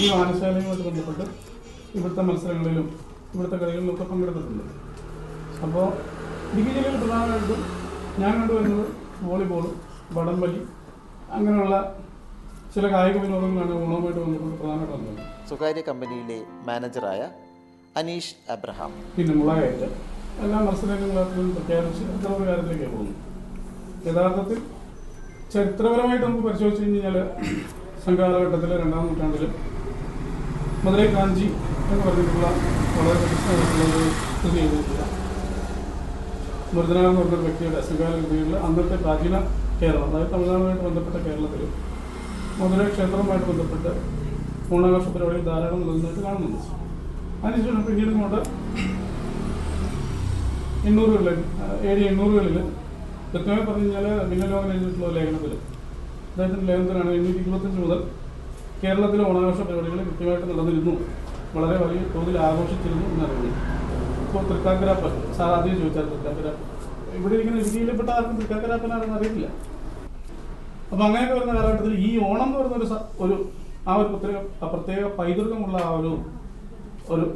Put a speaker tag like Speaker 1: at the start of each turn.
Speaker 1: ഈ വായനശാലയുമായിട്ട് ബന്ധപ്പെട്ട് ഇവിടുത്തെ മത്സരങ്ങളിലും ഇവിടുത്തെ കളികളിലും ഒക്കെ പങ്കെടുത്തിട്ടുണ്ട് അപ്പോൾ ഇടുക്കി ജില്ലയിൽ പ്രധാനമായിട്ടും ഞാൻ കണ്ടുവരുന്നത് വോളിബോൾ വടംവലി അങ്ങനെയുള്ള ചില കായിക വിനോദങ്ങളാണ് ഓണവുമായിട്ട് ബന്ധപ്പെട്ട് പ്രധാനമായിട്ട് വന്നത്
Speaker 2: സ്വകാര്യ കമ്പനിയിലെ മാനേജറായ അനീഷ് അബ്രഹാം
Speaker 1: പിന്നെ മുളകയറ്റ് എല്ലാ മത്സരങ്ങളിലും പ്രഖ്യാപിച്ച് അത്തരം കാര്യത്തിലേക്കാണ് പോകുന്നത് യഥാർത്ഥത്തിൽ ചരിത്രപരമായിട്ട് നമുക്ക് പരിശോധിച്ച് കഴിഞ്ഞാൽ സംഘകാലഘട്ടത്തിലെ രണ്ടാം നൂറ്റാണ്ടിൽ മധുരൈ കാഞ്ചി എന്ന് പറഞ്ഞിട്ടുള്ള വളരെ പ്രശസ്തമായിട്ടുള്ള ഒരു സ്ഥിതി ചെയ്തിട്ടുള്ള മുരുതനാഥ് എന്ന് പറഞ്ഞൊരു വ്യക്തിയുടെ സംഘകാല കൃതികളിൽ അന്നത്തെ പ്രാചീന കേരളം അതായത് തമിഴ്നാടുമായിട്ട് ബന്ധപ്പെട്ട കേരളത്തിൽ മധുര ക്ഷേത്രവുമായിട്ട് ബന്ധപ്പെട്ട് ഓണാഘോഷ പരിപാടികൾ ധാരാളം നിലനിന്നിട്ട് കാണുന്നുണ്ട് അതിനുശേഷം പിന്നീട് ഇങ്ങോട്ട് എണ്ണൂറുകളിൽ ഏഴ് എണ്ണൂറുകളിൽ കൃത്യമായി പറഞ്ഞു കഴിഞ്ഞാൽ മിന്നലോകൻ എഴുതിയിട്ടുള്ള ലേഖനത്തിൽ അദ്ദേഹത്തിൻ്റെ ലേഖനത്തിലാണ് എണ്ണൂറ്റി ഇരുപത്തഞ്ച് മുതൽ കേരളത്തിലെ ഓണാഘോഷ പരിപാടികൾ കൃത്യമായിട്ട് നടന്നിരുന്നു വളരെ വലിയ തോതിൽ ആഘോഷിച്ചിരുന്നു എന്നറിയുന്നു ഇപ്പോൾ തൃക്കാക്കരാപ്പൻ സാർ ആദ്യം ചോദിച്ചാൽ തൃക്കാക്കരാപ്പൻ ഇവിടെ ഇരിക്കുന്ന ഇടുക്കിയിൽപ്പെട്ട ആർക്കും തൃക്കാക്കരാപ്പനാണെന്ന് അറിയില്ല അപ്പോൾ അങ്ങനെയൊക്കെ വരുന്ന കാലഘട്ടത്തിൽ ഈ ഓണം എന്ന് പറയുന്ന ഒരു സ- ഒരു ആ ഒരു പ്രത്യേക ആ പ്രത്യേക പൈതൃകമുള്ള ആ ഒരു ഒരു